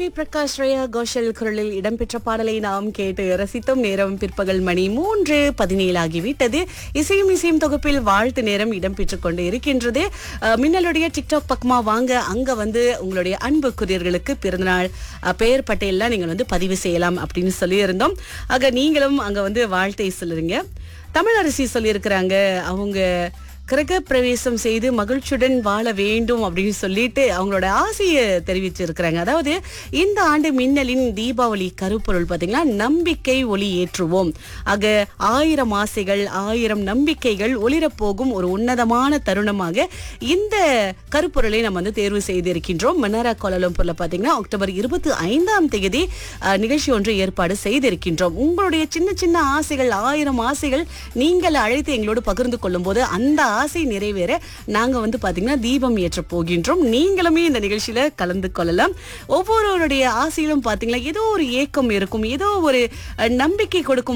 Prakash Raya Ghoshal குரலில் இடம்பெற்ற பாடலை நாம் கேட்டு ரசித்தோம் நேரம் பிற்பகல் மணி மூன்று பதினேழு ஆகிவிட்டது இசையும் இசையும் தொகுப்பில் வாழ்த்து நேரம் இடம்பெற்றுக் கொண்டு இருக்கின்றது அஹ், மின்னலுடைய டிக்டாக் பக்கமா வாங்க அங்க வந்து உங்களுடைய அன்புக்குரியர்களுக்கு பிறந்தநாள் அஹ், பெயர் பட்டியல்லாம் நீங்கள் வந்து பதிவு செய்யலாம் அப்படின்னு சொல்லியிருந்தோம் ஆக நீங்களும் அங்க வந்து வாழ்த்தை சொல்லுறீங்க தமிழரசி சொல்லியிருக்கிறாங்க அவங்க கிரக பிரவேசம் செய்து மகிழ்ச்சியுடன் வாழ வேண்டும் அப்படின்னு சொல்லிட்டு அவங்களோட ஆசையை தெரிவிச்சிருக்கிறாங்க அதாவது இந்த ஆண்டு மின்னலின் தீபாவளி கருப்பொருள் பார்த்தீங்கன்னா நம்பிக்கை ஒளி ஏற்றுவோம் ஆக ஆயிரம் ஆசைகள் ஆயிரம் நம்பிக்கைகள் ஒளிரப்போகும் ஒரு உன்னதமான தருணமாக இந்த கருப்பொருளை நம்ம வந்து தேர்வு செய்திருக்கின்றோம் மன்னாரா கோலாலம்பூர்ல பார்த்தீங்கன்னா அக்டோபர் இருபத்தி ஐந்தாம் தேதி அஹ், நிகழ்ச்சி ஒன்று ஏற்பாடு செய்திருக்கின்றோம் உங்களுடைய சின்ன சின்ன ஆசைகள் ஆயிரம் ஆசைகள் நீங்கள் அழைத்து எங்களோடு பகிர்ந்து கொள்ளும் போது அந்த ஆசை நிறைவேற நாங்க வந்து பாத்தீங்கன்னா தீபம் ஏற்ற போகின்றோம் நீங்களுமே இந்த நிகழ்ச்சியில கலந்து கொள்ளலாம் ஒவ்வொருவருடைய ஆசையிலும் பாத்தீங்கன்னா ஏதோ ஒரு ஏக்கம் இருக்கும் ஏதோ ஒரு அஹ், நம்பிக்கை கொடுக்கும்